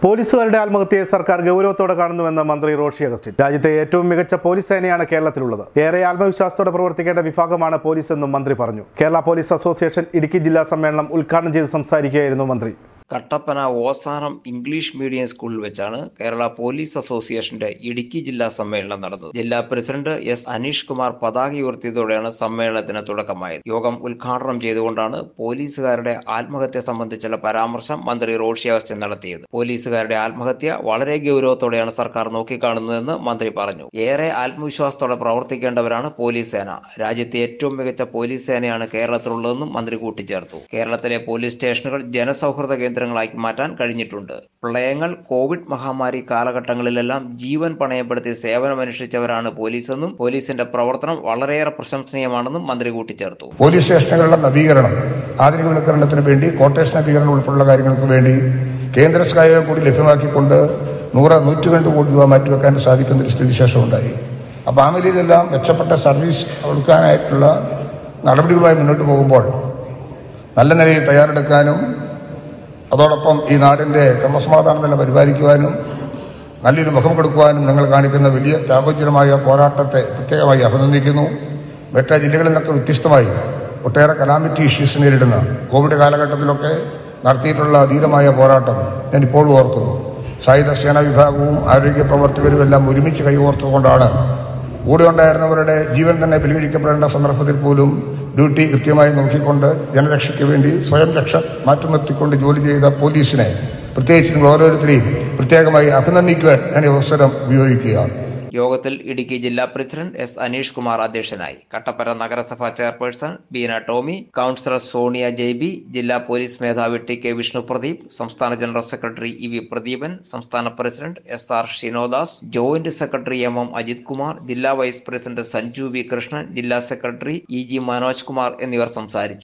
പോലീസുകാരുടെ ആത്മഹത്യയെ സർക്കാർ ഗൗരവത്തോടെ കാണുന്നുവെന്ന് മന്ത്രി റോഷി അഗസ്റ്റിൻ രാജ്യത്തെ ഏറ്റവും മികച്ച പോലീസ് സേനയാണ് കേരളത്തിലുള്ളത് ഏറെ ആത്മവിശ്വാസത്തോടെ പ്രവർത്തിക്കേണ്ട വിഭാഗമാണ് പോലീസ് എന്നും മന്ത്രി പറഞ്ഞു കേരള പോലീസ് അസോസിയേഷൻ ഇടുക്കി ജില്ലാ സമ്മേളനം ഉദ്ഘാടനം ചെയ്ത് സംസാരിക്കുകയായിരുന്നു മന്ത്രി കട്ടപ്പന ഓസാനം ഇംഗ്ലീഷ് മീഡിയം സ്കൂളിൽ വെച്ചാണ് കേരള പോലീസ് അസോസിയേഷന്റെ ഇടുക്കി ജില്ലാ സമ്മേളനം നടന്നത് ജില്ലാ പ്രസിഡന്റ് എസ് അനീഷ് കുമാർ പതാക ഉയർത്തിയതോടെയാണ് സമ്മേളനത്തിന് തുടക്കമായത് യോഗം ഉദ്ഘാടനം ചെയ്തുകൊണ്ടാണ് പോലീസുകാരുടെ ആത്മഹത്യ സംബന്ധിച്ചുള്ള പരാമർശം മന്ത്രി റോഷി അഗസ്റ്റിൻ നടത്തിയത് പോലീസുകാരുടെ ആത്മഹത്യ വളരെ ഗൗരവത്തോടെയാണ് സർക്കാർ നോക്കിക്കാണുന്നതെന്ന് മന്ത്രി പറഞ്ഞു ഏറെ ആത്മവിശ്വാസത്തോടെ പ്രവർത്തിക്കേണ്ടവരാണ് പോലീസ് സേന രാജ്യത്തെ ഏറ്റവും മികച്ച പോലീസ് സേനയാണ് കേരളത്തിലുള്ളതെന്നും മന്ത്രി കൂട്ടിച്ചേർത്തു കേരളത്തിലെ പോലീസ് സ്റ്റേഷനുകൾ ജനസൗഹൃദ കേന്ദ്രങ്ങളാക്കി മാറ്റാൻ കഴിഞ്ഞിട്ടുണ്ട് പ്രളയങ്ങൾ കോവിഡ് മഹാമാരി കാലഘട്ടങ്ങളിലെല്ലാം ജീവൻ പണയപ്പെടുത്തി സേവനമനുഷ്ഠിച്ചവരാണ് പോലീസെന്നും പോലീസിന്റെ പ്രവർത്തനം വളരെയേറെ പ്രശംസനീയമാണെന്നും മന്ത്രി കൂട്ടിച്ചേർത്തു പോലീസ് സ്റ്റേഷനുകളുടെ നവീകരണം ആധുനികവൽക്കരണത്തിന് വേണ്ടി കോട്ടേഴ്സ് നവീകരണം ഉൾപ്പെടെയുള്ള കാര്യങ്ങൾക്ക് വേണ്ടി കേന്ദ്ര സഹായം കൂടി ലഭ്യമാക്കിക്കൊണ്ട് നൂറ് നൂറ്റി രണ്ട് കോടി രൂപ മാറ്റിവെക്കാൻ സാധിക്കുന്ന ഒരു സ്ഥിതിശേഷം ഉണ്ടായി അപ്പോൾ ആ നിലയിലെല്ലാം മെച്ചപ്പെട്ട സർവീസ് കൊടുക്കാനായിട്ടുള്ള നടപടികളുമായി മുന്നോട്ട് പോകുമ്പോൾ നല്ല നിലയിൽ തയ്യാറെടുക്കാനും അതോടൊപ്പം ഈ നാടിന്റെ ക്രമസമാധാനം നില പരിപാലിക്കുവാനും നല്ലൊരു മുഖം കൊടുക്കുവാനും നിങ്ങൾ കാണിക്കുന്ന വലിയ ത്യാഗോജ്വലമായ പോരാട്ടത്തെ പ്രത്യേകമായി അഭിനന്ദിക്കുന്നു മറ്റ് ജില്ലകളിൽ നിന്നൊക്കെ വ്യത്യസ്തമായി ഒട്ടേറെ കലാമിറ്റി ഇഷ്യൂസ് നേരിടുന്ന കോവിഡ് കാലഘട്ടത്തിലൊക്കെ നടത്തിയിട്ടുള്ള ധീരമായ പോരാട്ടം ഞാൻ ഇപ്പോഴും ഓർക്കുന്നു സായുധ സേനാ വിഭാഗവും ആരോഗ്യ പ്രവർത്തകരും എല്ലാം ഒരുമിച്ച് കൈകോർത്തുകൊണ്ടാണ് കൂടെ ഉണ്ടായിരുന്നവരുടെ ജീവൻ തന്നെ ബലികരിക്കപ്പെടേണ്ട സന്ദർഭത്തിൽ പോലും ഡ്യൂട്ടി കൃത്യമായി നോക്കിക്കൊണ്ട് ജനരക്ഷയ്ക്ക് വേണ്ടി സ്വയം രക്ഷ മാറ്റി നിർത്തിക്കൊണ്ട് ജോലി ചെയ്ത പോലീസിനെ പ്രത്യേകിച്ച് നിങ്ങൾ ഓരോരുത്തരെയും പ്രത്യേകമായി അഭിനന്ദിക്കുവാൻ ഞാൻ ഈ അവസരം ഉപയോഗിക്കുകയാണ് യോഗത്തിൽ ഇടുക്കി ജില്ലാ പ്രസിഡന്റ് എസ് അനീഷ് കുമാർ അധ്യക്ഷനായി കട്ടപ്പന നഗരസഭാ ചെയർപേഴ്സൺ ബീന ടോമി കൌൺസിലർ സോണിയ ജെയ്ബി ജില്ലാ പോലീസ് മേധാവി ടി കെ വിഷ്ണു പ്രദീപ് സംസ്ഥാന general secretary E V Pradeepan സംസ്ഥാന president S R Shinodas joint secretary M M Ajith Kumar ജില്ലാ vice president Sanju V Krishnan ജില്ലാ secretary E G Manoj Kumar എന്നിവർ സംസാരിച്ചു